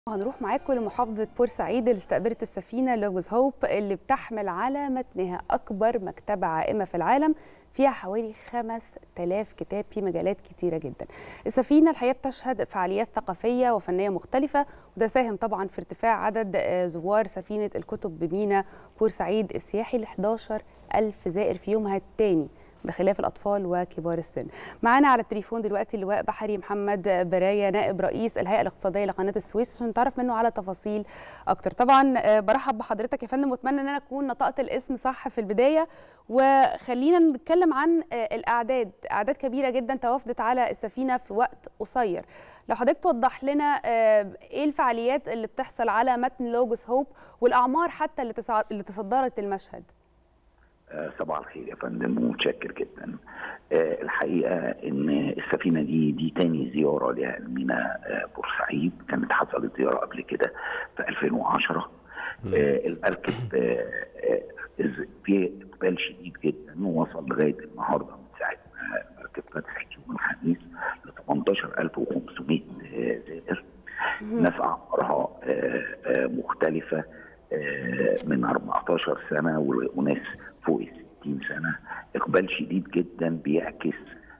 هنروح معاكم لمحافظة بورسعيد اللي استقبلت السفينة لوجوز هوب اللي بتحمل على متنها أكبر مكتبة عائمة في العالم فيها حوالي 5000 كتاب في مجالات كتيرة جدا السفينة الحقيقة بتشهد فعاليات ثقافية وفنية مختلفة وده ساهم طبعا في ارتفاع عدد زوار سفينة الكتب بمينا بورسعيد السياحي ل 11 ألف زائر في يومها الثاني بخلاف الأطفال وكبار السن معانا على التليفون دلوقتي اللواء بحري محمد براية نائب رئيس الهيئة الاقتصادية لقناة السويس عشان نتعرف منه على تفاصيل أكتر طبعا برحب بحضرتك يا فندم واتمنى ان انا اكون نطقت الاسم صح في البداية وخلينا نتكلم عن الأعداد أعداد كبيرة جدا توافدت على السفينة في وقت قصير لو حضرتك توضح لنا ايه الفعاليات اللي بتحصل على متن لوجوس هوب والأعمار حتى اللي تصدرت المشهد صباح الخير يا فندم ومتشكر جدا الحقيقه ان السفينه دي دي تاني زياره لها لمينا بورسعيد كانت حصلت زياره قبل كده في 2010 المركب في اقبال شديد جدا ووصل لغايه النهارده من ساعه ما المركب فتحت يوم الخميس ل 18500 زائر ناس اعمارها مختلفه من 14 سنه وناس فوق ال 60 سنه اقبال شديد جدا بيعكس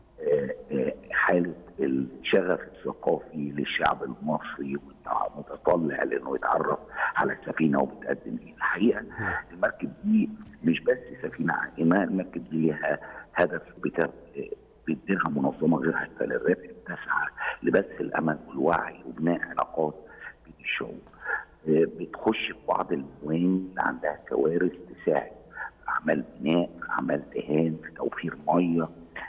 حاله الشغف الثقافي للشعب المصري متطلع لانه يتعرف على السفينه وبتقدم ايه الحقيقه المركب دي مش بس سفينه عائمه المركب دي لها هدف بتديرها منظمه غير هادفه للربح بتسعى لبث الامل والوعي وبناء علاقات بين الشعوب بتخش في بعض الموانئ اللي عندها كوارث تساعد في اعمال بناء في اعمال دهان في توفير ميه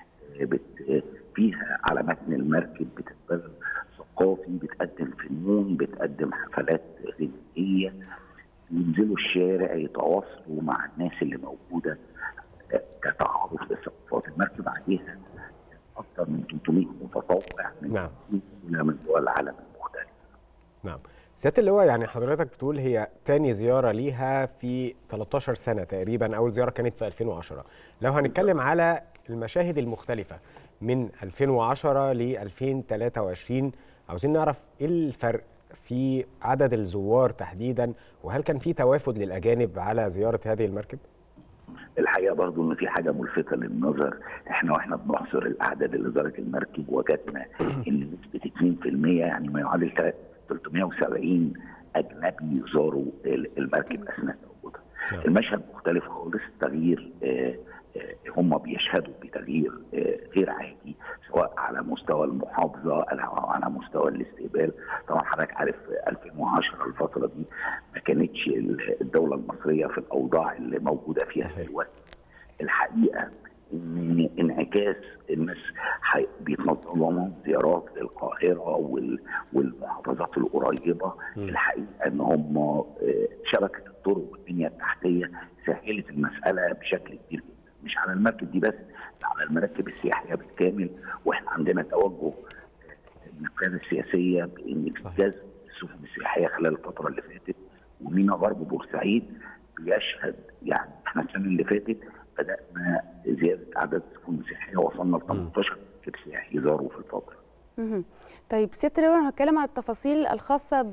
بت فيها على متن المركب بتتبذل ثقافي بتقدم فنون بتقدم حفلات غنائيه ينزلوا الشارع يتواصلوا مع الناس اللي موجوده كتعارف للثقافات المركب عليها اكثر من 300 متطوع من نعم. من دول العالم المختلفه نعم سياده اللواء يعني حضرتك بتقول هي تاني زياره ليها في 13 سنه تقريبا اول زياره كانت في 2010 لو هنتكلم على المشاهد المختلفه من 2010 ل 2023 عاوزين نعرف ايه الفرق في عدد الزوار تحديدا وهل كان في توافد للاجانب على زياره هذه المركب؟ الحقيقه برضو ان في حاجه ملفته للنظر احنا واحنا بنحصر الاعداد اللي زارت المركب وجدنا ان نسبه 2% يعني ما يعادل 370 اجنبي زاروا المركب اثناء وجودها. المشهد مختلف خالص تغيير آه آه هم بيشهدوا بتغيير آه غير عادي سواء على مستوى المحافظه او على مستوى الاستقبال طبعا حضرتك عارف 2010 الفتره دي ما كانتش الدوله المصريه في الاوضاع اللي موجوده فيها دلوقتي الحقيقه ان انعكاس الناس بيتنظموا زيارات للقاهره والمحافظات القريبه الحقيقه ان هم شبكه الطرق والبنيه التحتيه سهلت المساله بشكل كبير جدا مش على المركب دي بس على المراكب السياحيه بالكامل واحنا عندنا توجه من القياده السياسيه بان جذب السفن السياحيه خلال الفتره اللي فاتت ومينا غرب بورسعيد بيشهد يعني احنا السنه اللي فاتت بدانا زياده عدد السفن السياحيه وصلنا ل 18 مركب سياحي زاروا في الفتره. طيب سياده اللواء هنتكلم عن التفاصيل الخاصه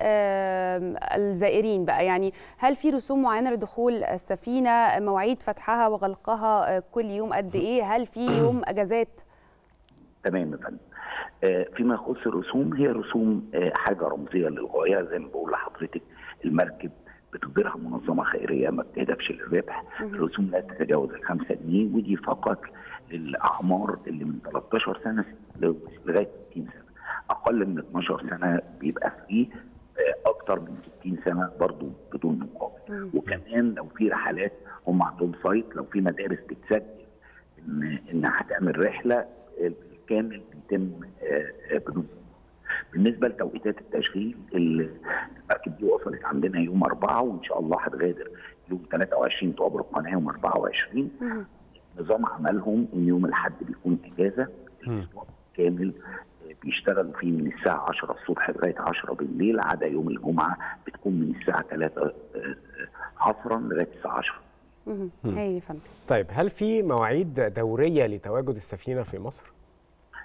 بالزائرين بقى يعني هل في رسوم معينه لدخول السفينه مواعيد فتحها وغلقها كل يوم قد ايه هل في يوم اجازات تمام يا فندم فيما يخص الرسوم هي رسوم حاجه رمزيه للغايه زي ما بقول لحضرتك المركب بتديرها منظمه خيريه ما بتهدفش للربح الرسوم لا تتجاوز ال 5 جنيه ودي فقط للاعمار اللي من 13 سنه لغايه 60 سنه اقل من 12 سنه بيبقى فري اكتر من 60 سنه برضو بدون مقابل وكمان لو في رحلات هم عندهم سايت لو في مدارس بتسجل ان انها هتعمل رحله بالكامل بيتم بدون بالنسبه لتوقيتات التشغيل المركب دي وصلت عندنا يوم أربعة وان شاء الله هتغادر يوم 23 تعبر القناه يوم 24 نظام عملهم ان يوم الاحد بيكون اجازه الاسبوع كامل بيشتغلوا فيه من الساعه 10 الصبح لغايه 10 بالليل عدا يوم الجمعه بتكون من الساعه 3 عصرا لغايه الساعه 10 هاي فندم طيب هل في مواعيد دوريه لتواجد السفينه في مصر؟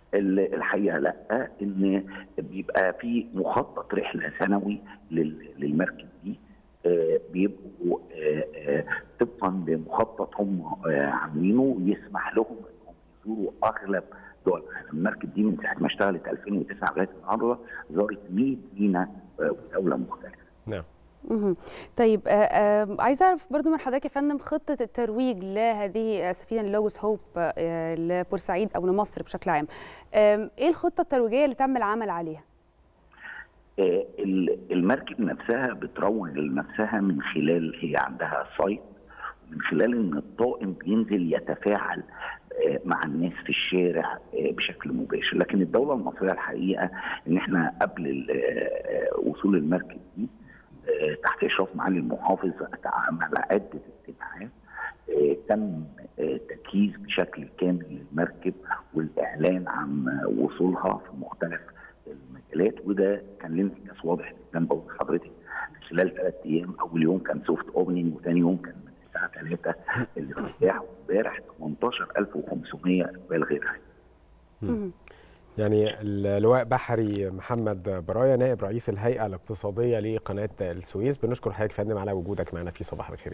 ال- الحقيقه لا ان بيبقى في مخطط رحله سنوي لل- للمركب دي آه، بيبقوا آه، آه، طبقا لمخطط هم آه، عاملينه يسمح لهم انهم يزوروا اغلب دول العالم، المركب دي من ساعه ما اشتغلت 2009 لغايه النهارده زارت 100 ميناء آه، ودوله مختلفه. نعم مهم. طيب آه، آه، عايزه اعرف برضو من حضرتك يا فندم خطه الترويج لهذه السفينه اللوجوس هوب آه، لبورسعيد او لمصر بشكل عام آم، ايه الخطه الترويجيه اللي تم العمل عليها آه، ال- المركب نفسها بتروج لنفسها من خلال هي عندها سايت من خلال ان الطائم بينزل يتفاعل آه، مع الناس في الشارع آه، بشكل مباشر لكن الدوله المصريه الحقيقه ان احنا قبل ال- آه، وصول المركب دي آه، تحت اشراف معالي المحافظ عمل عده اجتماعات آه، تم آه، تجهيز بشكل كامل للمركب والاعلان عن وصولها في مختلف المجالات وده كان لنا انجاز واضح جدا بقول لحضرتك خلال ثلاث ايام اول يوم كان سوفت اوبننج وثاني يوم كان من الساعه 3 الافتتاح وامبارح 18500 اقبال غير عادي مهم. يعني اللواء بحري محمد برايه نائب رئيس الهيئه الاقتصاديه لقناه السويس بنشكر حضرتك يا فندم على وجودك معنا في صباح الخير